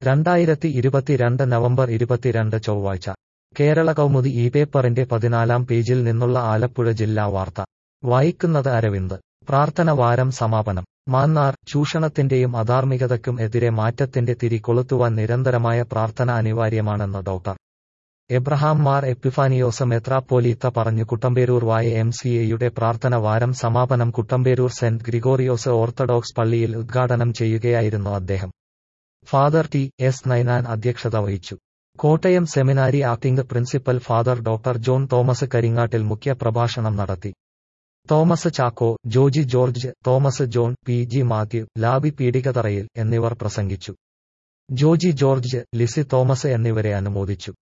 രണ്ടായിരത്തി ഇരുപത്തിരണ്ട് നവംബർ ഇരുപത്തിരണ്ട് ചൊവ്വാഴ്ച കേരള കൗമുദി ഈ പേപ്പറിന്റെ പതിനാലാം പേജിൽ നിന്നുള്ള ആലപ്പുഴ ജില്ലാ വാർത്ത വായിക്കുന്നത് അരവിന്ദ് പ്രാർത്ഥന വാരം സമാപനം മാന്നാർ ചൂഷണത്തിന്റെയും അധാർമികതയ്ക്കും എതിരെ മാറ്റത്തിന്റെ തിരി കൊളുത്തുവാൻ നിരന്തരമായ പ്രാർത്ഥന അനിവാര്യമാണെന്ന് ഡോക്ടർ എബ്രഹാം മാർ എപ്പിഫാനിയോസ് മെത്രാപ്പോലീത്ത പറഞ്ഞു കുട്ടമ്പേരൂർ വായ എം സി എയുടെ പ്രാർത്ഥന വാരം സമാപനം കുട്ടമ്പേരൂർ സെന്റ് ഗ്രിഗോറിയോസ് ഓർത്തഡോക്സ് പള്ളിയിൽ ഉദ്ഘാടനം ചെയ്യുകയായിരുന്നു അദ്ദേഹം ഫാദർ ടി എസ് നൈനാൻ അധ്യക്ഷത വഹിച്ചു Kottayam seminary acting principal father doctor John Thomas Karingattil മുഖ്യ പ്രഭാഷണം നടത്തി തോമസ് ചാക്കോ ജോജി ജോർജ് തോമസ് ജോൺ പി ജി മാത്യു ലാബി പീഡികതറയിൽ എന്നിവർ പ്രസംഗിച്ചു ജോജി ജോർജ് ലിസി തോമസ് എന്നിവരെ അനുമോദിച്ചു